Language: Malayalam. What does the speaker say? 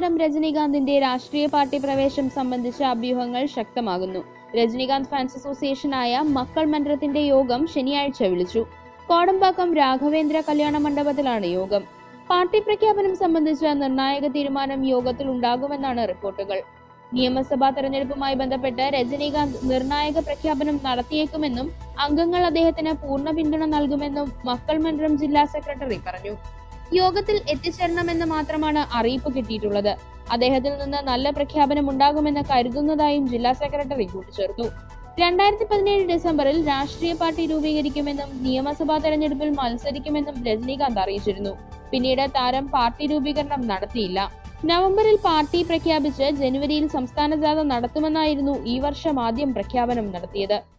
താരം രജനീകാന്തിന്റെ രാഷ്ട്രീയ പാർട്ടി പ്രവേശം സംബന്ധിച്ച അഭ്യൂഹങ്ങൾ ശക്തമാകുന്നു രജനീകാന്ത് ഫാൻസ് അസോസിയേഷനായ മക്കൾ മன்றത്തിന്റെ യോഗം ശനിയാഴ്ച വിളിച്ചു കോടമ്പാക്കം രാഘവേന്ദ്ര കല്യാണ മണ്ഡപത്തിലാണ് യോഗം പാർട്ടി പ്രഖ്യാപനം സംബന്ധിച്ച നിർണായക തീരുമാനം യോഗത്തിൽ ഉണ്ടാകുമെന്നാണ് റിപ്പോർട്ടുകൾ നിയമസഭാ തെരഞ്ഞെടുപ്പുമായി ബന്ധപ്പെട്ട് രജനീകാന്ത് നിർണായക പ്രഖ്യാപനം നടത്തിയേക്കുമെന്നും അംഗങ്ങൾ അദ്ദേഹത്തിന് പൂർണ്ണ പിന്തുണ നൽകുമെന്നും മക്കൾ മന്ദിരം ജില്ലാ സെക്രട്ടറി പറഞ്ഞു യോഗത്തിൽ എത്തിച്ചേരണമെന്ന് മാത്രമാണ് അറിയിപ്പ് കിട്ടിയിട്ടുള്ളത് അദ്ദേഹത്തിൽ നിന്ന് നല്ല പ്രഖ്യാപനം ഉണ്ടാകുമെന്ന് കരുതുന്നതായും ജില്ലാ സെക്രട്ടറി കൂട്ടിച്ചേർത്തു രണ്ടായിരത്തി പതിനേഴ് ഡിസംബറിൽ രാഷ്ട്രീയ പാർട്ടി രൂപീകരിക്കുമെന്നും നിയമസഭാ തെരഞ്ഞെടുപ്പിൽ മത്സരിക്കുമെന്നും രജനീകാന്ത് അറിയിച്ചിരുന്നു പിന്നീട് താരം പാർട്ടി രൂപീകരണം നടത്തിയില്ല നവംബറിൽ പാർട്ടി പ്രഖ്യാപിച്ച് ജനുവരിയിൽ സംസ്ഥാന ജാഥ നടത്തുമെന്നായിരുന്നു ഈ വർഷം ആദ്യം പ്രഖ്യാപനം നടത്തിയത്